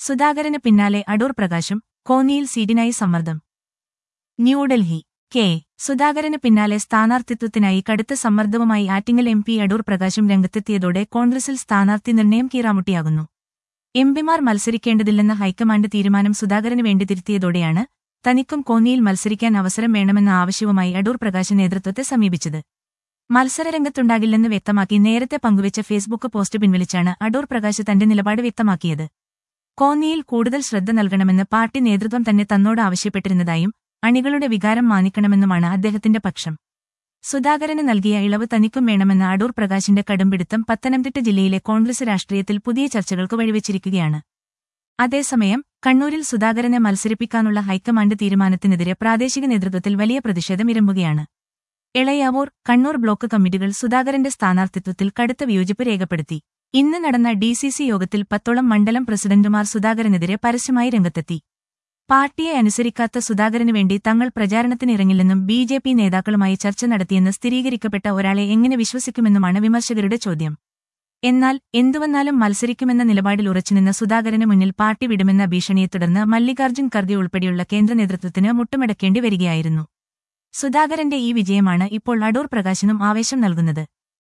സുധാകരന് പിന്നാലെ അടൂർ പ്രകാശും കോന്നിയിൽ സീറ്റിനായി സമ്മർദ്ദം ന്യൂഡൽഹി കെ സുധാകരന് പിന്നാലെ സ്ഥാനാർത്ഥിത്വത്തിനായി കടുത്ത സമ്മർദ്ദവുമായി ആറ്റിങ്ങൽ എം പി അടൂർ പ്രകാശും രംഗത്തെത്തിയതോടെ കോൺഗ്രസിൽ സ്ഥാനാർത്ഥി നിർണയം കീറാമുട്ടിയാകുന്നു എംപിമാർ മത്സരിക്കേണ്ടതില്ലെന്ന ഹൈക്കമാൻഡ് തീരുമാനം സുധാകരന് വേണ്ടി തിരുത്തിയതോടെയാണ് തനിക്കും കോന്നിയിൽ മത്സരിക്കാൻ അവസരം വേണമെന്ന ആവശ്യവുമായി അടൂർ പ്രകാശ് നേതൃത്വത്തെ സമീപിച്ചത് മത്സരരംഗത്തുണ്ടാകില്ലെന്ന് വ്യക്തമാക്കി നേരത്തെ പങ്കുവച്ച ഫേസ്ബുക്ക് പോസ്റ്റ് പിൻവലിച്ചാണ് അടൂർ പ്രകാശ് തന്റെ നിലപാട് വ്യക്തമാക്കിയത് കോന്നിയിൽ കൂടുതൽ ശ്രദ്ധ നൽകണമെന്ന് പാർട്ടി നേതൃത്വം തന്നെ തന്നോട് ആവശ്യപ്പെട്ടിരുന്നതായും അണികളുടെ വികാരം മാനിക്കണമെന്നുമാണ് അദ്ദേഹത്തിന്റെ പക്ഷം സുധാകരന് നൽകിയ ഇളവ് തനിക്കും വേണമെന്ന അടൂർ പ്രകാശിന്റെ കടുംപിടുത്തം പത്തനംതിട്ട ജില്ലയിലെ കോൺഗ്രസ് രാഷ്ട്രീയത്തിൽ പുതിയ ചർച്ചകൾക്ക് വഴിവെച്ചിരിക്കുകയാണ് അതേസമയം കണ്ണൂരിൽ സുധാകരനെ മത്സരിപ്പിക്കാനുള്ള ഹൈക്കമാൻഡ് തീരുമാനത്തിനെതിരെ പ്രാദേശിക നേതൃത്വത്തിൽ വലിയ പ്രതിഷേധം ഇരമ്പുകയാണ് ഇളയാവൂർ കണ്ണൂർ ബ്ലോക്ക് കമ്മിറ്റികൾ സുധാകരന്റെ സ്ഥാനാർത്ഥിത്വത്തിൽ കടുത്ത വിയോജിപ്പ് രേഖപ്പെടുത്തി ഇന്ന് നടന്ന ഡിസിസി യോഗത്തിൽ പത്തോളം മണ്ഡലം പ്രസിഡന്റുമാർ സുധാകരനെതിരെ പരസ്യമായി രംഗത്തെത്തി പാർട്ടിയെ അനുസരിക്കാത്ത സുധാകരന് വേണ്ടി തങ്ങൾ പ്രചാരണത്തിനിറങ്ങില്ലെന്നും ബി ജെ പി നേതാക്കളുമായി ചർച്ച നടത്തിയെന്ന് സ്ഥിരീകരിക്കപ്പെട്ട ഒരാളെ എങ്ങനെ വിശ്വസിക്കുമെന്നുമാണ് വിമർശകരുടെ ചോദ്യം എന്നാൽ എന്തുവന്നാലും മത്സരിക്കുമെന്ന നിലപാടിൽ ഉറച്ചുനിന്ന സുധാകരന് മുന്നിൽ പാർട്ടി വിടുമെന്ന ഭീഷണിയെ തുടർന്ന് മല്ലികാർജ്ജുൻ ഖർഗെ ഉൾപ്പെടെയുള്ള കേന്ദ്ര നേതൃത്വത്തിന് മുട്ടുമടക്കേണ്ടി വരികയായിരുന്നു സുധാകരന്റെ ഈ വിജയമാണ് ഇപ്പോൾ അടൂർ പ്രകാശിനും ആവേശം നൽകുന്നത്